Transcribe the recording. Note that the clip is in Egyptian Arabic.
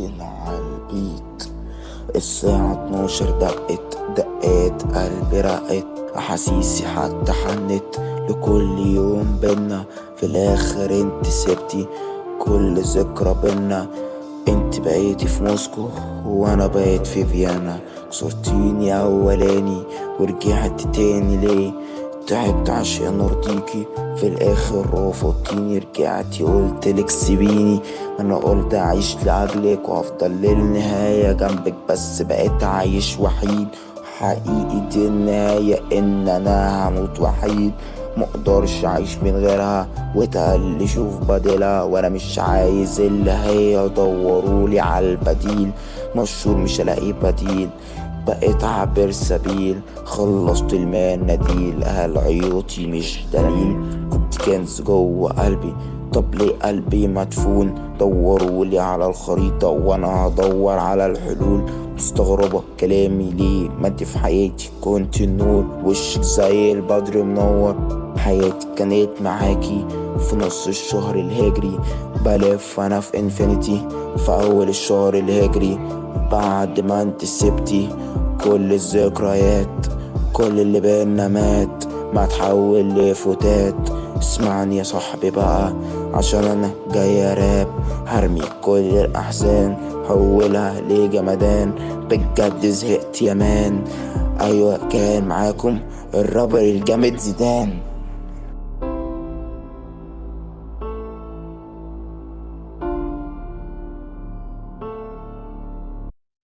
حزين عالبيت الساعة اتناشر دقت دقات قلبي رقت أحاسيسي حتى حنت لكل يوم بينا في الآخر انت سبتي كل ذكرى بينا انت بقيتي في موسكو وانا بقيت في فيينا صرتيني اولاني ورجعت تاني ليه تعبت عشان ارضيكي في الاخر رفضتيني رجعتي قلتلك سيبيني انا قلت اعيش لاجلك وافضل للنهاية جنبك بس بقيت عايش وحيد حقيقي دي النهاية ان انا هموت وحيد مقدرش اعيش من غيرها وتقل شوف بديلها وانا مش عايز اللي هي دورولي على البديل مشهور مش هلاقي بديل بقيت عابر سبيل خلصت المناديل اهل عيوطي مش دليل كنت كنز جوه قلبي طب ليه قلبي مدفون دورولي على الخريطة وانا هدور على الحلول مستغربة كلامي ليه ما انت في حياتي كنت النور وشك زي البدر منور حياتي كانت معاكي في نص الشهر الهجري بلف انا في انفينيتي في اول الشهر الهجري بعد ما انت سبتي كل الذكريات كل اللي بينا مات ما تحول لفتات اسمعني يا صاحبي بقى عشان انا جاي راب هرمي كل الاحزان حولها لجمدان بجد زهقت يا مان ايوه كان معاكم الرابر الجامد زيدان